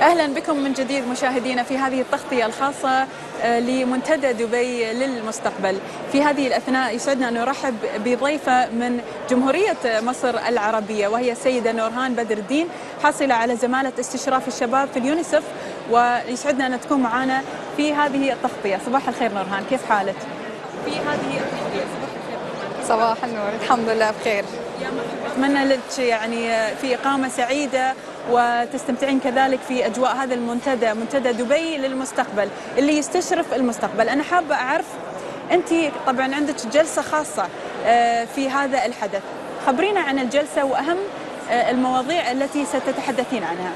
اهلا بكم من جديد مشاهدينا في هذه التغطيه الخاصه آه، لمنتدى دبي للمستقبل. في هذه الاثناء يسعدنا ان نرحب بضيفه من جمهوريه مصر العربيه وهي السيده نورهان بدر الدين حاصله على زماله استشراف الشباب في اليونيسف ويسعدنا ان تكون معنا في هذه التغطيه. صباح الخير نورهان كيف حالك؟ في هذه التغطيه صباح الخير صباح النور الحمد لله بخير يا مرحبا اتمنى لك يعني في اقامه سعيده وتستمتعين كذلك في اجواء هذا المنتدى منتدى دبي للمستقبل اللي يستشرف المستقبل انا حابه اعرف انت طبعا عندك جلسه خاصه آه، في هذا الحدث خبرينا عن الجلسه واهم آه، المواضيع التي ستتحدثين عنها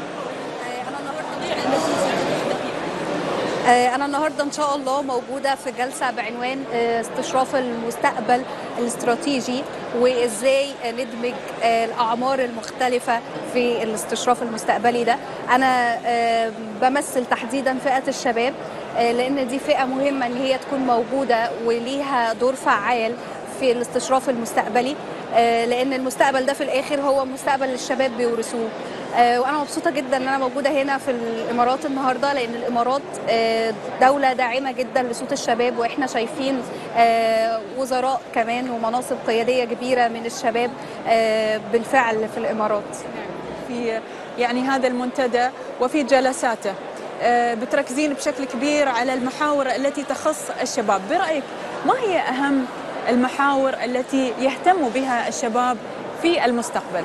آه، أنا النهاردة إن شاء الله موجودة في جلسة بعنوان آه، استشراف المستقبل الاستراتيجي وإزاي آه، ندمج آه، الأعمار المختلفة في الاستشراف المستقبلي ده أنا آه، بمثل تحديدا فئة الشباب آه، لأن دي فئة مهمة إن هي تكون موجودة وليها دور فعال في الاستشراف المستقبلي آه، لان المستقبل ده في الاخر هو مستقبل الشباب بيورثوه آه، وانا مبسوطه جدا ان انا موجوده هنا في الامارات النهارده لان الامارات آه، دوله داعمه جدا لصوت الشباب واحنا شايفين آه، وزراء كمان ومناصب قياديه كبيره من الشباب آه، بالفعل في الامارات في يعني هذا المنتدى وفي جلساته آه، بتركزين بشكل كبير على المحاور التي تخص الشباب برأيك ما هي أهم المحاور التي يهتم بها الشباب في المستقبل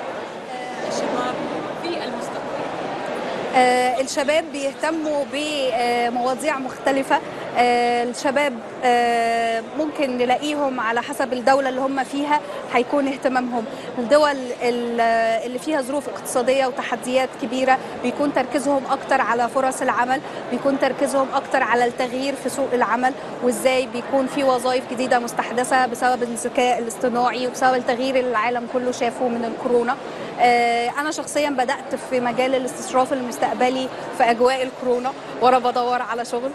الشباب في المستقبل آه، الشباب بيهتموا بمواضيع مختلفة آه، الشباب آه، ممكن نلاقيهم على حسب الدولة اللي هم فيها هيكون اهتمامهم الدول ال- اللي فيها ظروف اقتصادية وتحديات كبيرة بيكون تركيزهم أكتر على فرص العمل بيكون تركيزهم أكتر على التغيير في سوق العمل وإزاي بيكون في وظائف جديدة مستحدثة بسبب الذكاء الاصطناعي وبسبب التغيير اللي العالم كله شافه من الكورونا آه، انا شخصيا بدات في مجال الاستشراف المستقبلي في اجواء الكورونا وانا بدور على شغل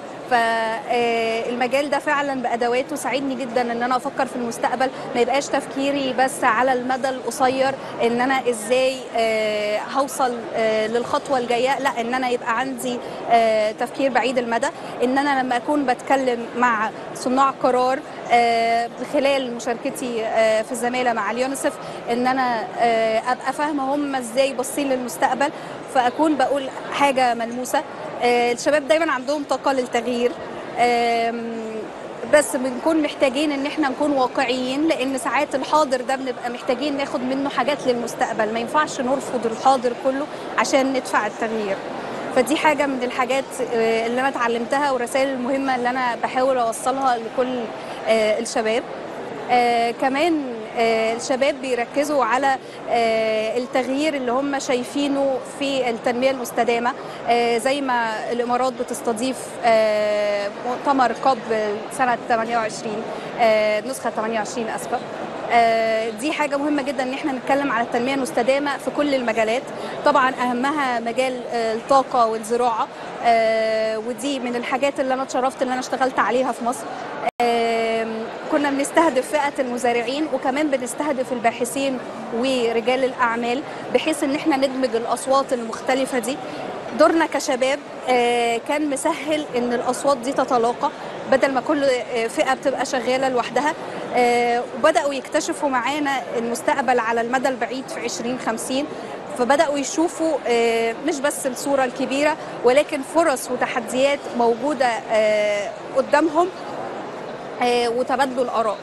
فالمجال ده فعلا بادواته ساعدني جدا ان انا افكر في المستقبل ما يبقاش تفكيري بس على المدى القصير ان انا ازاي آه، هوصل آه، للخطوه الجايه لا ان انا يبقى عندي آه، تفكير بعيد المدى ان انا لما اكون بتكلم مع صناع قرار آه، خلال مشاركتي آه، في الزماله مع اليونيسف ان انا آه، ابقى فاهمه هم ازاي باصين للمستقبل فاكون بقول حاجه ملموسه آه، الشباب دايما عندهم طاقه للتغيير آم، بس بنكون محتاجين ان احنا نكون واقعيين لان ساعات الحاضر ده بنبقى محتاجين ناخد منه حاجات للمستقبل ما ينفعش نرفض الحاضر كله عشان ندفع التغيير فدي حاجة من الحاجات آه، اللي أنا اتعلمتها والرسائل المهمة اللي أنا بحاول أوصلها لكل آه، الشباب آه، كمان آه، الشباب بيركزوا على آه، التغيير اللي هم شايفينه في التنمية المستدامة آه، زي ما الإمارات بتستضيف آه، مؤتمر كوب سنة 28 آه، نسخة 28 أسفة آه، دي حاجة مهمة جدا ان احنا نتكلم على التنمية المستدامة في كل المجالات طبعا اهمها مجال آه، الطاقة والزراعة آه، ودي من الحاجات اللي انا اتشرفت ان انا اشتغلت عليها في مصر آم، كنا بنستهدف فئة المزارعين وكمان بنستهدف الباحثين ورجال الأعمال بحيث إن احنا ندمج الأصوات المختلفة دي دورنا كشباب آه، كان مسهل إن الأصوات دي تتلاقى بدل ما كل آه، فئة بتبقى شغالة لوحدها آه، وبدأوا يكتشفوا معانا المستقبل على المدى البعيد في 2050 فبدأوا يشوفوا آه، مش بس الصورة الكبيرة ولكن فرص وتحديات موجودة آه، قدامهم آه، وتبادلوا الآراء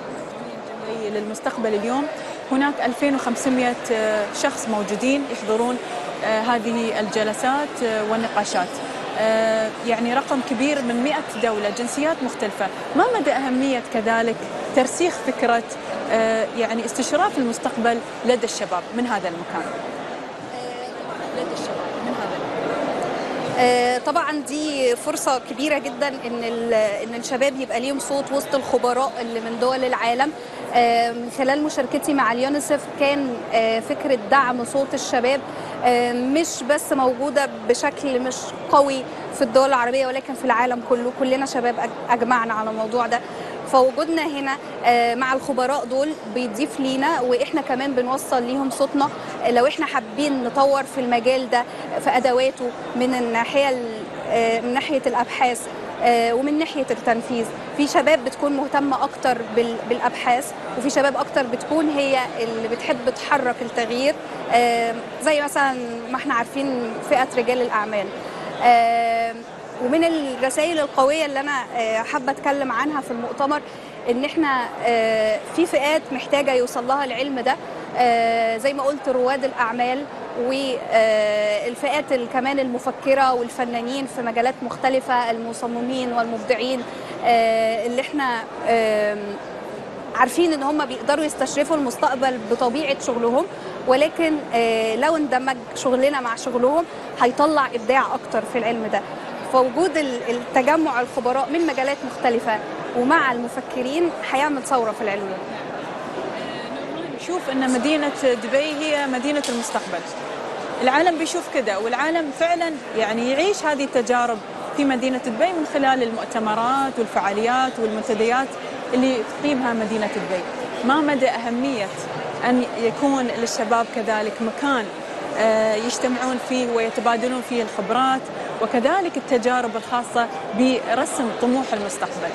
جمعي للمستقبل اليوم هناك 2500 شخص موجودين يحضرون آه، هذه الجلسات آه، والنقاشات آه، يعني رقم كبير من 100 دولة جنسيات مختلفة ما مدى أهمية كذلك ترسيخ فكرة آه، يعني استشراف المستقبل لدى الشباب من هذا المكان لدى الشباب من هذا المكان آه، طبعا دي فرصة كبيرة جدا ان ال- ان الشباب يبقى ليهم صوت وسط الخبراء اللي من دول العالم آه، من خلال مشاركتي مع اليونيسف كان آه، فكرة دعم صوت الشباب آه، مش بس موجودة بشكل مش قوي في الدول العربية ولكن في العالم كله كلنا شباب أج- أجمعنا على الموضوع ده فوجودنا هنا آه، مع الخبراء دول بيضيف لينا واحنا كمان بنوصل ليهم صوتنا لو احنا حابين نطور في المجال ده في ادواته من الناحيه ال- آه، من ناحيه الابحاث آه، ومن ناحيه التنفيذ في شباب بتكون مهتمه اكتر بال- بالابحاث وفي شباب اكتر بتكون هي اللي بتحب تحرك التغيير آه، زي مثلا ما احنا عارفين فئه رجال الاعمال آه، ومن الرسائل القويه اللي انا آه، حابه اتكلم عنها في المؤتمر ان احنا آه، في فئات محتاجه يوصل لها العلم ده آه، زي ما قلت رواد الاعمال والفئات كمان المفكره والفنانين في مجالات مختلفه المصممين والمبدعين آه، اللي احنا آم، عارفين ان هم بيقدروا يستشرفوا المستقبل بطبيعه شغلهم ولكن آه، لو اندمج شغلنا مع شغلهم هيطلع ابداع اكتر في العلم ده فوجود ال- التجمع الخبراء من مجالات مختلفه ومع المفكرين هيعمل ثوره في العلم نشوف ان مدينه دبي هي مدينه المستقبل العالم بيشوف كذا والعالم فعلا يعني يعيش هذه التجارب في مدينه دبي من خلال المؤتمرات والفعاليات والمنتديات اللي تقيمها مدينه دبي ما مدى اهميه ان يكون للشباب كذلك مكان آه، يجتمعون فيه ويتبادلون فيه الخبرات وكذلك التجارب الخاصه برسم طموح المستقبل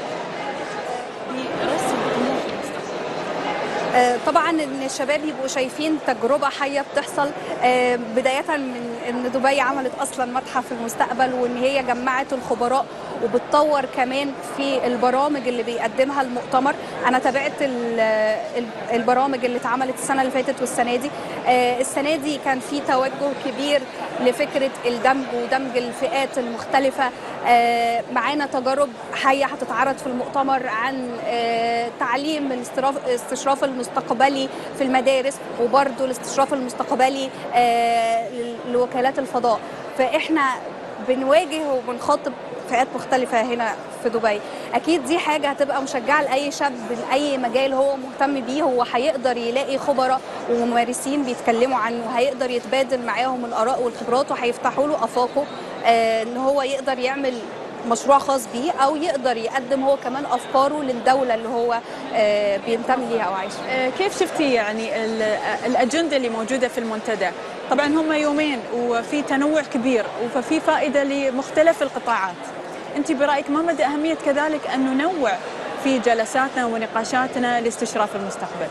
برسم طموح المستقبل آه، طبعا ان الشباب يبقوا شايفين تجربه حيه بتحصل آه، بدايه من ان دبي عملت اصلا متحف المستقبل وان هي جمعت الخبراء وبتطور كمان في البرامج اللي بيقدمها المؤتمر انا تابعت ال- ال- البرامج اللي اتعملت السنه اللي فاتت والسنه دي آه، السنه دي كان في توجه كبير لفكره الدمج ودمج الفئات المختلفه آه، معانا تجارب حيه هتتعرض في المؤتمر عن آه، تعليم الاستراف- الاستشراف المستقبلي في المدارس وبرضه الاستشراف المستقبلي آه، لل- لوكالات الفضاء فاحنا بنواجه وبنخاطب فئات مختلفة هنا في دبي أكيد دي حاجة هتبقى مشجعة لأي شاب لأي مجال هو مهتم بيه هو هيقدر يلاقي خبراء وممارسين بيتكلموا عنه هيقدر يتبادل معاهم الآراء والخبرات وهيفتحوا له آفاقه آه، إن هو يقدر يعمل مشروع خاص بيه او يقدر يقدم هو كمان افكاره للدوله اللي هو آه، بينتمي ليها او عايش فيها آه، كيف شفتي يعني ال- آه، الأجندة اللي موجودة في المنتدى طبعا هم يومين وفي تنوع كبير وفي فائدة لمختلف القطاعات أنت برأيك ما مدى أهمية كذلك أن ننوع في جلساتنا ونقاشاتنا لاستشراف المستقبل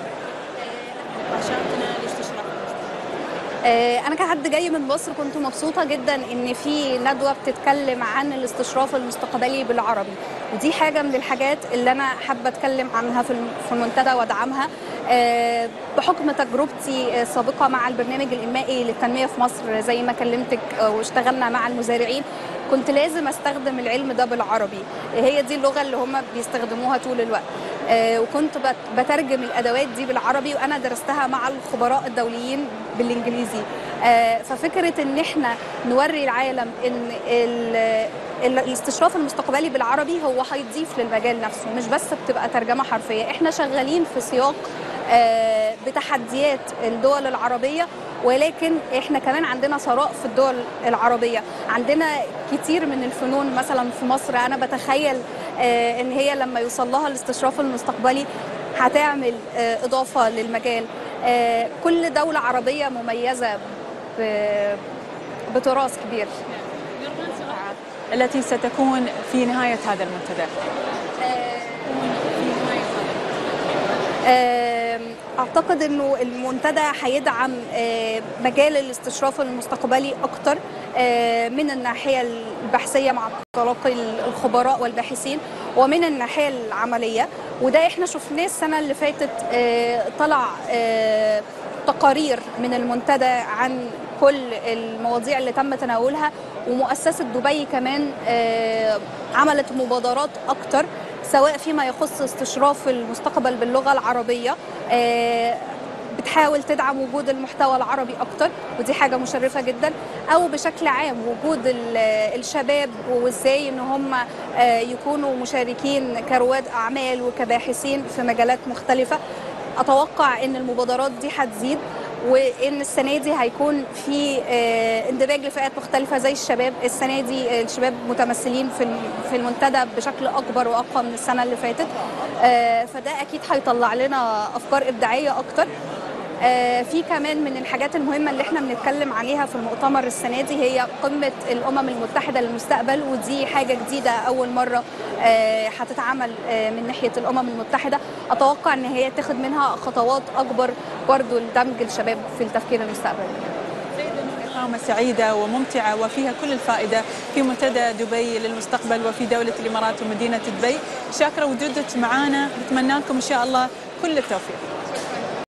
نقاشاتنا لاستشراف المستقبل آه، انا كحد جاي من مصر كنت مبسوطه جدا ان في ندوه بتتكلم عن الاستشراف المستقبلي بالعربي ودي حاجه من الحاجات اللي انا حابه اتكلم عنها في الم- في المنتدى وادعمها آه، بحكم تجربتي السابقه مع البرنامج الانمائي للتنميه في مصر زي ما كلمتك آه، واشتغلنا مع المزارعين كنت لازم استخدم العلم ده بالعربي هي دي اللغه اللي هم بيستخدموها طول الوقت آه، وكنت بت- بترجم الادوات دي بالعربي وانا درستها مع الخبراء الدوليين بالانجليزي آه، ففكره ان احنا نوري العالم ان ال- ال- الاستشراف المستقبلي بالعربي هو هيضيف للمجال نفسه مش بس بتبقى ترجمه حرفيه احنا شغالين في سياق آه، بتحديات الدول العربيه ولكن احنا كمان عندنا ثراء في الدول العربيه عندنا كتير من الفنون مثلا في مصر انا بتخيل آه، ان هي لما يوصل لها الاستشراف المستقبلي هتعمل آه، اضافه للمجال آه، كل دوله عربيه مميزه ب- بتراث كبير التي ستكون في نهاية هذا المنتدى آم، اعتقد انه المنتدى هيدعم آه، مجال الاستشراف المستقبلي اكتر آه، من الناحيه البحثيه مع تلقي الخبراء والباحثين ومن الناحيه العمليه وده احنا شفناه السنه اللي فاتت آه، طلع آه، تقارير من المنتدى عن كل المواضيع اللي تم تناولها ومؤسسه دبي كمان آه، عملت مبادرات اكتر سواء فيما يخص استشراف المستقبل باللغه العربيه آه، بتحاول تدعم وجود المحتوى العربي اكتر ودي حاجه مشرفه جدا او بشكل عام وجود ال- الشباب وازاي ان هم آه، يكونوا مشاركين كرواد اعمال وكباحثين في مجالات مختلفه اتوقع ان المبادرات دي هتزيد وان السنه دي هيكون في آه، اندماج لفئات مختلفه زي الشباب السنه دي آه، الشباب متمثلين في الم- في المنتدى بشكل اكبر واقوى من السنه اللي فاتت آه، فده اكيد هيطلع لنا افكار ابداعيه اكتر في كمان من الحاجات المهمه اللي احنا بنتكلم عليها في المؤتمر السنه دي هي قمه الامم المتحده للمستقبل ودي حاجه جديده اول مره هتتعمل من ناحيه الامم المتحده اتوقع ان هي تاخد منها خطوات اكبر برضو لدمج الشباب في التفكير المستقبلي إقامة سعيدة وممتعة وفيها كل الفائدة في منتدى دبي للمستقبل وفي دولة الإمارات ومدينة دبي شاكرة وجودك معنا نتمنى لكم إن شاء الله كل التوفيق